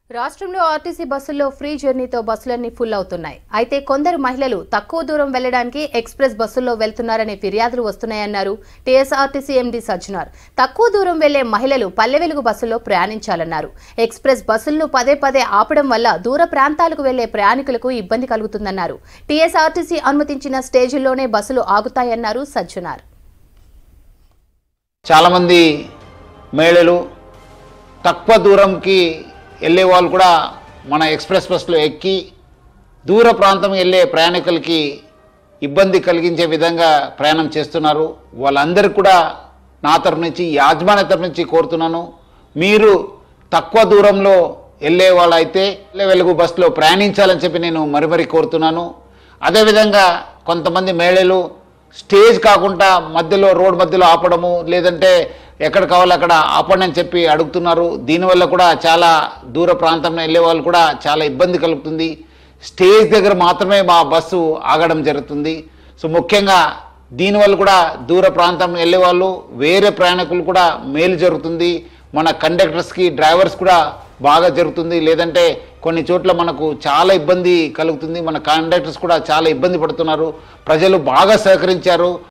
రాష్ట్రంలో ఆర్టీసీ బస్సుల్లో free జర్నీతో బస్సులన్నీ full అవుతున్నాయి అయితే కొందరు మహిళలు తక్కువ దూరం వెళ్లడానికి ఎక్స్ప్రెస్ బస్సుల్లో వెళ్తున్నారనే ఫిర్యాదులు వస్తున్నాయన్నారు టీఎస్ఆర్టీసీ ఎండీ సజ్జనార్ తక్కువ దూరం వెళ్లే మహిళలు పల్లె వెలుగు బస్సుల్లో ప్రయాణించాలన్నారు ఎక్స్ప్రెస్ బస్సులను పదే పదే ఆపడం వల్ల దూర ప్రాంతాలకు వెళ్లే ప్రయాణికులకు ఇబ్బంది కలుగుతుందన్నారు టీఎస్ఆర్టీసీ అనుమతించిన స్టేజీల్లోనే బస్సులు ఆగుతాయన్నారు సజ్జనార్ చాలామంది మహిళలు తక్కువ దూరంకి వెళ్ళే వాళ్ళు కూడా మన ఎక్స్ప్రెస్ బస్సులో ఎక్కి దూర ప్రాంతం వెళ్ళే ప్రయాణికులకి ఇబ్బంది కలిగించే విధంగా ప్రయాణం చేస్తున్నారు వాళ్ళందరికీ కూడా నా తరపు నుంచి యాజమాన్య తరపు నుంచి కోరుతున్నాను మీరు తక్కువ దూరంలో వెళ్ళే వాళ్ళైతే పల్లె వెలుగు బస్సులో ప్రయాణించాలని చెప్పి నేను మరి మరీ కోరుతున్నాను అదేవిధంగా కొంతమంది మహిళలు స్టేజ్ కాకుండా మధ్యలో రోడ్ మధ్యలో ఆపడము లేదంటే ఎక్కడ కావాలో అక్కడ ఆపండి అని చెప్పి అడుగుతున్నారు దీనివల్ల కూడా చాలా దూర ప్రాంతంలో వెళ్ళే వాళ్ళు కూడా చాలా ఇబ్బంది కలుగుతుంది స్టేజ్ దగ్గర మాత్రమే మా బస్సు ఆగడం జరుగుతుంది సో ముఖ్యంగా దీనివల్ల కూడా దూర ప్రాంతం వెళ్ళే వాళ్ళు వేరే ప్రయాణికులు కూడా మేలు జరుగుతుంది మన కండక్టర్స్కి డ్రైవర్స్ కూడా బాగా జరుగుతుంది లేదంటే కొన్ని చోట్ల మనకు చాలా ఇబ్బంది కలుగుతుంది మన కండక్టర్స్ కూడా చాలా ఇబ్బంది పడుతున్నారు ప్రజలు బాగా సహకరించారు